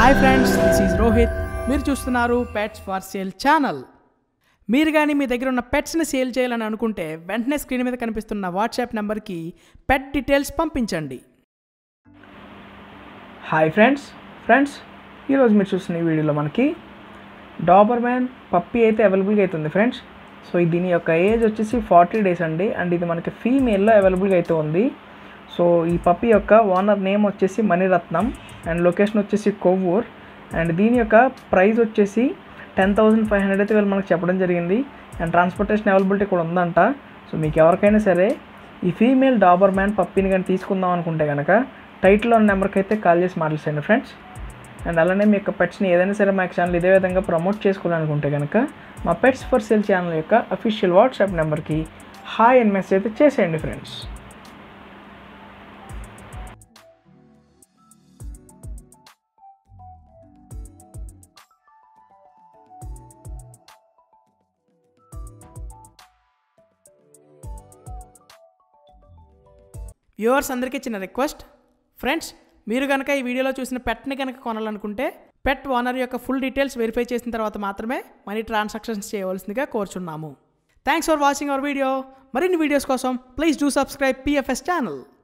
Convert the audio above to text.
hi friends this is Rohit మీరు చూస్తున్నారు pets far sale channel మీరు కానీ మీ దగ్గర ఉన్న పెట్స్ని సేల్ చేయాలని అనుకుంటే వెంటనే స్క్రీన్ మీద కనిపిస్తున్న వాట్సాప్ నెంబర్కి పెట్ డీటెయిల్స్ పంపించండి హాయ్ ఫ్రెండ్స్ ఫ్రెండ్స్ ఈరోజు మీరు చూస్తున్న ఈ వీడియోలో మనకి డాబర్ మ్యాన్ పప్పీ అయితే అవైలబుల్గా అవుతుంది ఫ్రెండ్స్ సో ఇది దీని యొక్క ఏజ్ వచ్చేసి ఫార్టీ డేస్ అండి అండ్ ఇది మనకి ఫీమేల్లో అవైలబుల్గా అయితే ఉంది సో ఈ పప్పీ యొక్క ఓనర్ నేమ్ వచ్చేసి మణిరత్నం అండ్ లొకేషన్ వచ్చేసి కొవ్వూర్ అండ్ దీని యొక్క ప్రైస్ వచ్చేసి టెన్ థౌజండ్ ఫైవ్ హండ్రెడ్ అయితే వీళ్ళు మనకు చెప్పడం జరిగింది అండ్ ట్రాన్స్పోర్టేషన్ అవైలబిలిటీ కూడా ఉందంట సో మీకు ఎవరికైనా సరే ఈ ఫీమేల్ డాబర్ మ్యాన్ పప్పీని కానీ తీసుకుందాం అనుకుంటే కనుక టైటిల్లో ఉన్న నెంబర్కి అయితే కాల్ చేసి మాట్లాడండి ఫ్రెండ్స్ అండ్ అలానే మీ యొక్క పెట్స్ని ఏదైనా సరే మా ఛానల్ ఇదే విధంగా ప్రమోట్ చేసుకోవాలనుకుంటే కనుక మా పెట్స్ ఫర్ సేల్ ఛానల్ యొక్క అఫీషియల్ వాట్సాప్ నెంబర్కి హాయ్ అని మెసేజ్ అయితే చేసేయండి ఫ్రెండ్స్ వ్యూవర్స్ అందరికీ చిన్న రిక్వెస్ట్ ఫ్రెండ్స్ మీరు కనుక ఈ వీడియోలో చూసిన పెట్ని కనుక కొనాలనుకుంటే పెట్ ఓనర్ యొక్క ఫుల్ డీటెయిల్స్ వెరిఫై చేసిన తర్వాత మాత్రమే మనీ ట్రాన్సాక్షన్స్ చేయవలసిందిగా కోరుచున్నాము thanks for watching our video మరిన్ని వీడియోస్ కోసం please do subscribe PFS channel